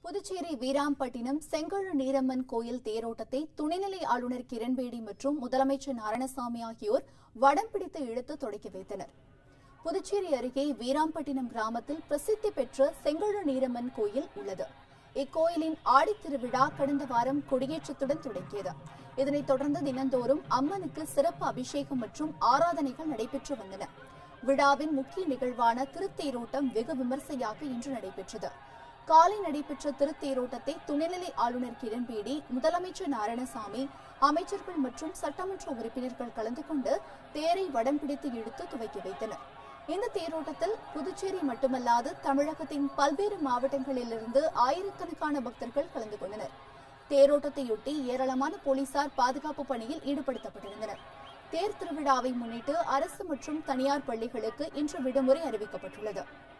புதுச்சேரி வீராம்பட்டினம் செங்கழு நீரம்மன் கோயில் தேரோட்டத்தை துணைநிலை ஆளுநர் கிரண்பேடி மற்றும் முதலமைச்சர் நாராயணசாமி ஆகியோர் வடம் பிடித்து இழுத்து தொடக்கி வைத்தனர் புதுச்சேரி அருகே வீராம்பட்டினம் கிராமத்தில் பிரசித்தி பெற்ற செங்கழு நீரம்மன் கோயில் உள்ளது இக்கோயிலின் ஆடித் திருவிழா கடந்த வாரம் கொடியேற்றத்துடன் தொடங்கியது இதனைத் தொடர்ந்து தினந்தோறும் அம்மனுக்கு சிறப்பு அபிஷேகம் மற்றும் ஆராதனைகள் நடைபெற்று வந்தன விழாவின் முக்கிய நிகழ்வான திருத்தேரோட்டம் வெகு விமர்சையாக இன்று நடைபெற்றது காலை நடைபெற்ற திருத்தேரோட்டத்தை துணைநிலை ஆளுநர் கிரண்பேடி முதலமைச்சர் நாராயணசாமி அமைச்சர்கள் மற்றும் சட்டமன்ற உறுப்பினர்கள் கலந்து கொண்டு தேரை வடம் பிடித்து இழுத்து துவக்கி வைத்தனர் இந்த தேரோட்டத்தில் புதுச்சேரி மட்டுமல்லாது தமிழகத்தின் பல்வேறு மாவட்டங்களிலிருந்து ஆயிரக்கணக்கான பக்தர்கள் கலந்து கொண்டனர் தேரோட்டத்தையொட்டி ஏராளமான போலீசார் பாதுகாப்பு பணியில் ஈடுபடுத்தப்பட்டிருந்தனர் தேர் திருவிழாவை முன்னிட்டு அரசு மற்றும் தனியார் பள்ளிகளுக்கு இன்று விடுமுறை அறிவிக்கப்பட்டுள்ளது